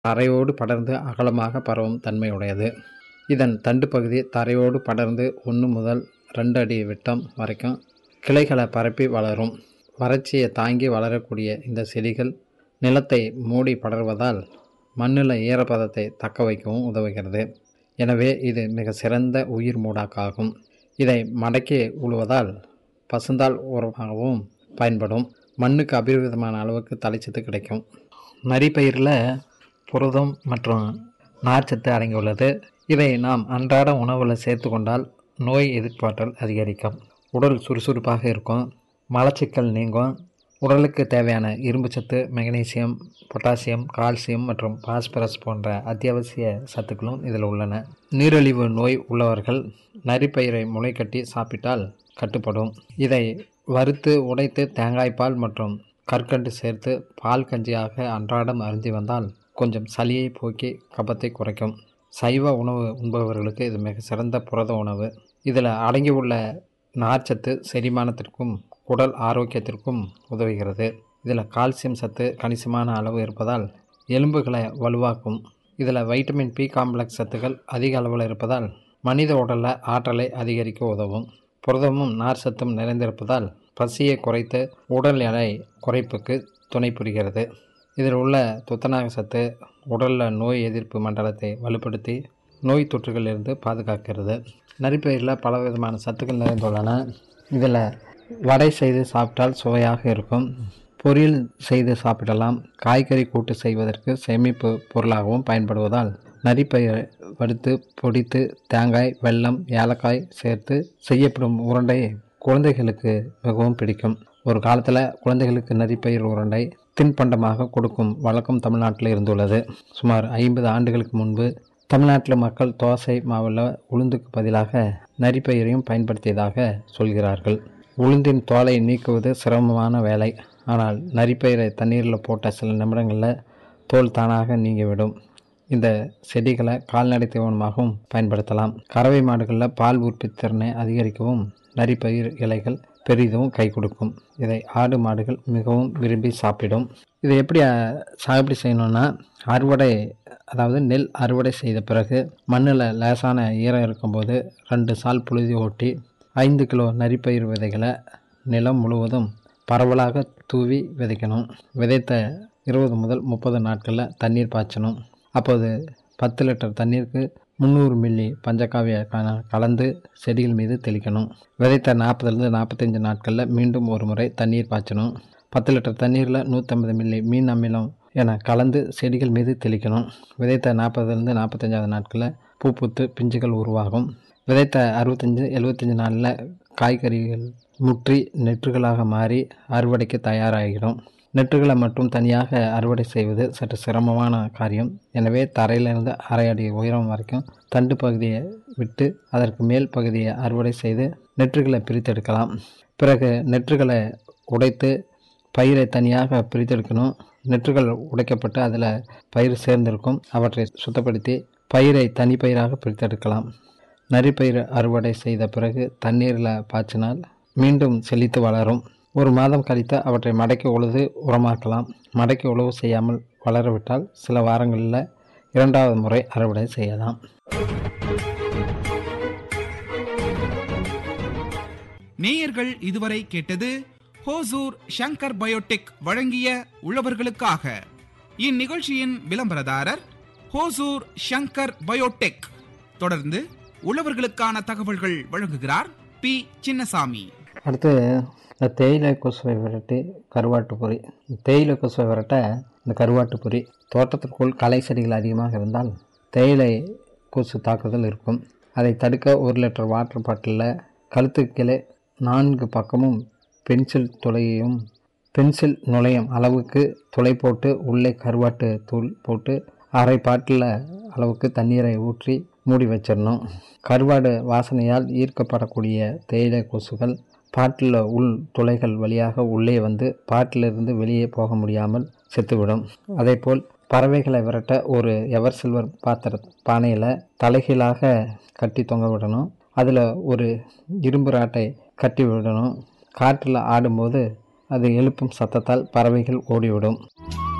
தரையோடு படர்ந்து அகலமாக பரவும் தன்மையுடையது இதன் தண்டு பகுதி தரையோடு படர்ந்து ஒன்று முதல் ரெண்டு அடி விட்டம் வரைக்கும் கிளைகளை பரப்பி வளரும் வறட்சியை தாங்கி வளரக்கூடிய இந்த செடிகள் நிலத்தை மூடி படர்வதால் மண்ணில் ஈரப்பதத்தை தக்க வைக்கவும் உதவுகிறது எனவே இது மிக சிறந்த உயிர் மூடாக்காகும் இதை மடக்கி உழுவதால் பசுந்தாள் உரமாகவும் பயன்படும் மண்ணுக்கு அபரிவிதமான அளவுக்கு தலைச்சத்து கிடைக்கும் நரிப்பயிரில் புரதம் மற்றும் நார்ச்சத்து அடங்கியுள்ளது இதை நாம் அன்றாட உணவில் சேர்த்து கொண்டால் நோய் எதிர்ப்பாற்றல் அதிகரிக்கும் உடல் சுறுசுறுப்பாக இருக்கும் மலச்சிக்கல் நீங்கும் உடலுக்கு தேவையான இரும்புச்சத்து மெக்னீசியம் பொட்டாசியம் கால்சியம் மற்றும் பாஸ்பரஸ் போன்ற அத்தியாவசிய சத்துக்களும் இதில் உள்ளன நீரிழிவு நோய் உள்ளவர்கள் நரிப்பயிரை முளைக்கட்டி சாப்பிட்டால் கட்டுப்படும் இதை வறுத்து உடைத்து தேங்காய்ப்பால் மற்றும் கற்கண்டு சேர்த்து பால் கஞ்சியாக அன்றாடம் அருந்தி வந்தால் கொஞ்சம் சளியை போக்கி கபத்தை குறைக்கும் சைவ உணவு உண்பவர்களுக்கு இது மிக சிறந்த புரத உணவு இதில் அடங்கியுள்ள நார்ச்சத்து செரிமானத்திற்கும் உடல் ஆரோக்கியத்திற்கும் உதவுகிறது இதில் கால்சியம் சத்து கணிசமான அளவு இருப்பதால் எலும்புகளை வலுவாக்கும் இதில் வைட்டமின் பி காம்ப்ளெக்ஸ் சத்துக்கள் அதிக அளவில் இருப்பதால் மனித உடலில் ஆற்றலை அதிகரிக்க உதவும் புரதமும் நார் சத்தும் நிறைந்திருப்பதால் பசியை குறைத்து உடல் எடை குறைப்புக்கு துணை புரிகிறது இதில் உள்ள துத்தநாக சத்து உடலில் நோய் எதிர்ப்பு மண்டலத்தை வலுப்படுத்தி நோய் தொற்றுகளிலிருந்து பாதுகாக்கிறது நரிப்பயிரில் பல விதமான சத்துக்கள் நிறைந்துள்ளன இதில் வடை செய்து சாப்பிட்டால் சுவையாக இருக்கும் பொரியல் செய்து சாப்பிடலாம் காய்கறி கூட்டு செய்வதற்கு சேமிப்பு பொருளாகவும் பயன்படுவதால் நரிப்பயிரை வறுத்து பொடித்து தேங்காய் வெல்லம் ஏலக்காய் சேர்த்து செய்யப்படும் உருண்டை குழந்தைகளுக்கு மிகவும் பிடிக்கும் ஒரு காலத்தில் குழந்தைகளுக்கு நரிப்பயிர் உருண்டை தின்பண்டமாக கொடுக்கும் வழக்கம் தமிழ்நாட்டில் இருந்துள்ளது சுமார் ஐம்பது ஆண்டுகளுக்கு முன்பு தமிழ்நாட்டில் மக்கள் தோசை மாவில் உளுந்துக்கு பதிலாக நரிப்பயிரையும் பயன்படுத்தியதாக சொல்கிறார்கள் உளுந்தின் தோலை நீக்குவது சிரமமான வேலை ஆனால் நரிப்பயிரை தண்ணீரில் போட்ட சில நிமிடங்களில் தோல் தானாக நீங்கிவிடும் இந்த செடிகளை கால்நடை தீவனமாகவும் பயன்படுத்தலாம் கறவை மாடுகளில் பால் உற்பத்தி திறனை அதிகரிக்கவும் நரிப்பயிர் இலைகள் பெரிதும் கை கொடுக்கும் இதை ஆடு மாடுகள் மிகவும் விரும்பி சாப்பிடும் இதை எப்படி அஹ், சாகுபடி செய்யணும்னா அறுவடை அதாவது நெல் அறுவடை செய்த பிறகு மண்ணில் லேசான ஈரம் இருக்கும்போது ரெண்டு சால் புழுதி ஓட்டி ஐந்து கிலோ நரிப்பயிர் விதைகளை நிலம் முழுவதும் பரவலாக தூவி விதைக்கணும் விதைத்த இருபது முதல் முப்பது நாட்களில் தண்ணீர் பாய்ச்சணும் அப்போது பத்து லிட்டர் தண்ணீருக்கு முந்நூறு மில்லி பஞ்சகாவிய க- கலந்து செடிகள் மீது தெளிக்கணும் விதைத்த நாற்பதுலேருந்து நாற்பத்தஞ்சு நாட்களில் மீண்டும் ஒரு முறை தண்ணீர் பாய்ச்சணும் பத்து லிட்டர் தண்ணீரில் நூற்றம்பது மில்லி மீன் அமிலம் என கலந்து செடிகள் மீது தெளிக்கணும் விதைத்த நாற்பதுலேருந்து நாற்பத்தஞ்சாவது நாட்களில் பூ பூத்து பிஞ்சுகள் உருவாகும் விதைத்த அறுபத்தஞ்சு எழுபத்தஞ்சு நாளில் காய்கறிகள் முற்றி நெற்றுகளாக மாறி அறுவடைக்கு தயாராகிடும் நெற்றுகளை மட்டும் தனியாக அறுவடை செய்வது சற்று சிரமமான காரியம் எனவே தரையிலிருந்து அரை அடி உயரம் வரைக்கும் தண்டு பகுதியை விட்டு அதற்கு மேல் பகுதியை அறுவடை செய்து நெற்றுகளை பிரித்தெடுக்கலாம் பிறகு நெற்றுகளை உடைத்து பயிரை தனியாக பிரித்தெடுக்கணும் நெற்றுகள் உடைக்கப்பட்டு அதில் பயிர் சேர்ந்திருக்கும் அவற்றை சுத்தப்படுத்தி பயிரை தனி பயிராக பிரித்தெடுக்கலாம் நரிப்பயிர் அறுவடை செய்த பிறகு தண்ணீரில் பாய்ச்சினால் மீண்டும் செழித்து வளரும் ஒரு மாதம் கழித்து அவற்றை மடக்கி உழுது உரமாக்கலாம் மடக்கி உழவு செய்யாமல் வளரவிட்டால் சில வாரங்களில் இரண்டாவது முறை அறுவடை செய்யலாம் நேயர்கள் இதுவரை கேட்டது ஹோசூர் ஷங்கர் பயோடெக் வழங்கிய உழவர்களுக்காக இந்நிகழ்ச்சியின் விளம்பரதாரர் ஹோசூர் ஷங்கர் பயோடெக் தொடர்ந்து உழவர்களுக்கான தகவல்கள் வழங்குகிறார் பி சின்னசாமி அடுத்து இந்த தேயிலை கொசுவை விரட்டி கருவாட்டு பொறி தேயிலை கொசுவை விரட்ட இந்த கருவாட்டு பொறி தோட்டத்திற்குள் களை செடிகள் அதிகமாக இருந்தால் தேயிலை கொசு தாக்குதல் இருக்கும் அதை தடுக்க ஒரு லிட்டர் வாட்டர் பாட்டிலில் கழுத்துக்கிலே நான்கு பக்கமும் பென்சில் துளையையும் பென்சில் நுழையும் அளவுக்கு துளை போட்டு உள்ளே கருவாட்டு தூள் போட்டு அரை பாட்டில் அளவுக்கு தண்ணீரை ஊற்றி மூடி வச்சிடணும் கருவாடு வாசனையால் ஈர்க்கப்படக்கூடிய தேயிலை கொசுகள் பாட்டில் உள் துளைகள் வழியாக உள்ளே வந்து பாட்டிலிருந்து வெளியே போக முடியாமல் செத்துவிடும் அதேபோல் பறவைகளை விரட்ட ஒரு எவர் சில்வர் பாத்திர பானையில் தலைகீழாக கட்டி தொங்க விடணும் அதில் ஒரு இரும்பு ராட்டை கட்டி விடணும் காற்றில் ஆடும்போது அது எழுப்பும் சத்தத்தால் பறவைகள் ஓடிவிடும்